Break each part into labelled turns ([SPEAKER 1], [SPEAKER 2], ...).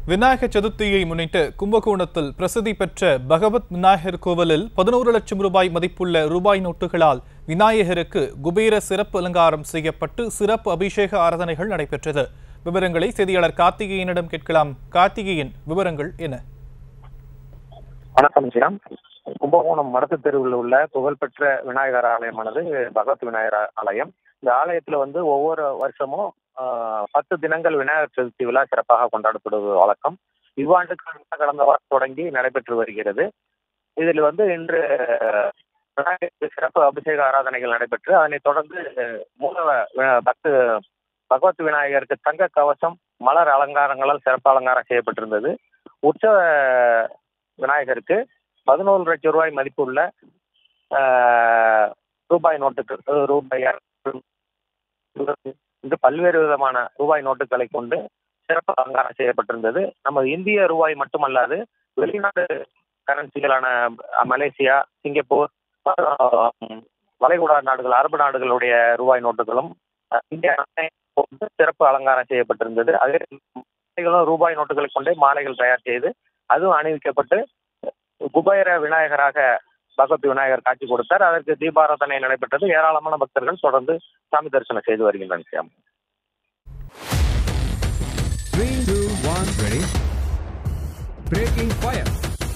[SPEAKER 1] விநாயகர் சதுர்த்தியை முன்னிட்டு கும்பகோணத்தில் பிரசித்தி பெற்ற பகவத் விநாயகர் கோவிலில் பதினோரு லட்சம் ரூபாய் மதிப்புள்ள ரூபாய் நோட்டுகளால் விநாயகருக்கு குபேர சிறப்பு அலங்காரம் செய்யப்பட்டு சிறப்பு அபிஷேக ஆராதனைகள் நடைபெற்றது விவரங்களை செய்தியாளர் கார்த்திகேயனிடம் கேட்கலாம் கார்த்திகேயன் விவரங்கள் என்ன
[SPEAKER 2] வணக்கம் ஜியாம் கும்பகோணம் மடத்து தெருவில் உள்ள புகழ்பெற்ற விநாயகர் ஆலயமானது பகவத் விநாயகர் ஆலயம் இந்த ஆலயத்துல வந்து ஒவ்வொரு வருஷமும் ஆஹ், பத்து தினங்கள் விநாயகர் சதுர்த்தி விழா சிறப்பாக கொண்டாடப்படுவது வழக்கம் இவ்வாண்டு கடந்த வாரம் தொடங்கி நடைபெற்று வருகிறது இதில் வந்து இன்று விநாயகருக்கு சிறப்பு அபிஷேக ஆராதனைகள் நடைபெற்று அதனைத் தொடர்ந்து மூலவ வி- பக்து பகவத் விநாயகருக்கு தங்க கவசம் மலர் அலங்காரங்களால் சிறப்பு அலங்காரம் செய்யப்பட்டிருந்தது உற்சவ விநாயகருக்கு பதினோரு லட்சம் ரூபாய் மதிப்புள்ள ஆஹ், ரூபாய் நோட்டுகள் அஹ், ரூபாய் இது பல்வேறு விதமான ரூபாய் நோட்டுகளை கொண்டு சிறப்பு அலங்காரம் செய்யப்பட்டிருந்தது நம்ம இந்திய ரூபாய் மட்டுமல்லாது வெளிநாடு கரன்சிகளான அஹ், மலேசியா சிங்கப்பூர் ஆஹ், வளைகுடா நாடுகள் அரபு நாடுகளுடைய ரூபாய் நோட்டுகளும் அஹ், இந்திய நாணயம் கொண்டு சிறப்பு அலங்காரம் செய்யப்பட்டிருந்தது அதே மாலைகளும் ரூபாய் நோட்டுகளை கொண்டே மாலைகள் தயார் செய்து அதுவும் அணிவிக்கப்பட்டு குபேர விநாயகராக பகவத் விநாயகர் காட்சி கொடுத்தார் அதற்கு தீபாராதனை நடைபெற்றது ஏராளமான பக்தர்கள் தொடர்ந்து சாமி தரிசனம் செய்து வருகின்றனர் சியாம்
[SPEAKER 3] Three, two, one, ready. Breaking fire.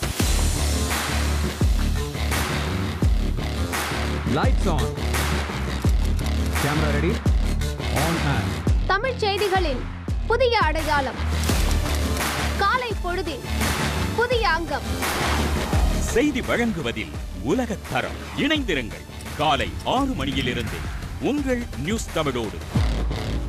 [SPEAKER 3] Lights on. Camera ready. On and.
[SPEAKER 4] தமிழ்ச் செய்திகளின் புதிய அடையாளம் காலை பொழுதின் புதிய அங்கம்
[SPEAKER 5] செய்தி வழங்குவதில் உலகத் தரம் இணைந்திருங்கள் காலை ஆறு மணியிலிருந்து உங்கள் நியூஸ் தமிழோடு